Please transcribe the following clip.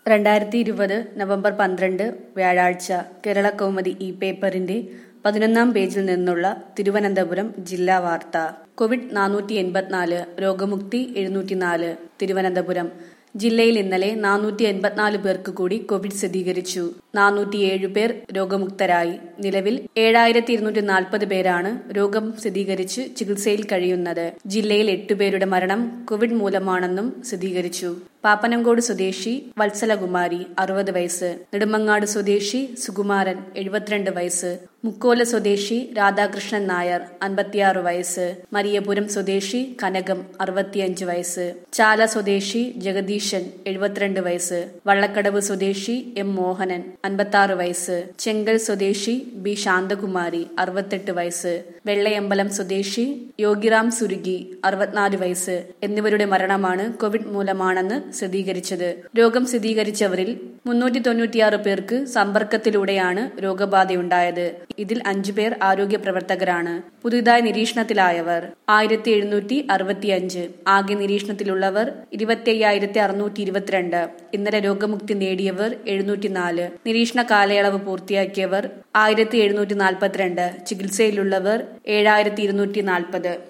രണ്ടായിരത്തി ഇരുപത് നവംബർ പന്ത്രണ്ട് വ്യാഴാഴ്ച കേരള കൗമുദി ഈ പേപ്പറിന്റെ പതിനൊന്നാം പേജിൽ നിന്നുള്ള തിരുവനന്തപുരം ജില്ലാ വാർത്ത കോവിഡ് നാനൂറ്റി എൺപത്തിനാല് രോഗമുക്തി എഴുന്നൂറ്റിനാല് തിരുവനന്തപുരം ജില്ലയിൽ ഇന്നലെ നാനൂറ്റി എൺപത്തിനാല് പേർക്ക് കൂടി കോവിഡ് സ്ഥിരീകരിച്ചു നാനൂറ്റിയേഴ് പേർ രോഗമുക്തരായി നിലവിൽ ഏഴായിരത്തി ഇരുന്നൂറ്റി നാൽപ്പത് പേരാണ് രോഗം സ്ഥിരീകരിച്ച് ചികിത്സയിൽ കഴിയുന്നത് ജില്ലയിൽ എട്ടുപേരുടെ മരണം കോവിഡ് മൂലമാണെന്നും സ്ഥിരീകരിച്ചു പാപ്പനംകോട് സ്വദേശി വത്സലകുമാരി അറുപത് വയസ്സ് നെടുമങ്ങാട് സ്വദേശി സുകുമാരൻ എഴുപത്തിരണ്ട് വയസ്സ് മുക്കോല സ്വദേശി രാധാകൃഷ്ണൻ നായർ അൻപത്തിയാറ് വയസ്സ് മരിയപുരം സ്വദേശി കനകം അറുപത്തിയഞ്ച് വയസ്സ് ചാല സ്വദേശി ജഗദീശൻ എഴുപത്തിരണ്ട് വയസ്സ് വള്ളക്കടവ് സ്വദേശി എം മോഹനൻ അൻപത്തി വയസ്സ് ചെങ്കൽ സ്വദേശി ബി ശാന്തകുമാരി അറുപത്തെട്ട് വയസ്സ് വെള്ളയമ്പലം സ്വദേശി യോഗിറാം സുരുഗി അറുപത്തിനാല് വയസ്സ് എന്നിവരുടെ മരണമാണ് കോവിഡ് മൂലമാണെന്ന് സ്ഥിരീകരിച്ചത് രോഗം സ്ഥിരീകരിച്ചവരിൽ മുന്നൂറ്റി തൊണ്ണൂറ്റിയാറ് പേർക്ക് സമ്പർക്കത്തിലൂടെയാണ് രോഗബാധയുണ്ടായത് ഇതിൽ അഞ്ചു പേർ ആരോഗ്യ പ്രവർത്തകരാണ് പുതുതായി നിരീക്ഷണത്തിലായവർ ആയിരത്തി എഴുന്നൂറ്റി അറുപത്തിയഞ്ച് ആകെ നിരീക്ഷണത്തിലുള്ളവർ ഇരുപത്തി അയ്യായിരത്തി അറുന്നൂറ്റി ഇരുപത്തിരണ്ട് ഇന്നലെ രോഗമുക്തി നേടിയവർ എഴുന്നൂറ്റിനാല് നിരീക്ഷണ കാലയളവ് പൂർത്തിയാക്കിയവർ ആയിരത്തി എഴുന്നൂറ്റി നാൽപ്പത്തിരണ്ട് ചികിത്സയിലുള്ളവർ ഏഴായിരത്തി ഇരുന്നൂറ്റി നാൽപ്പത്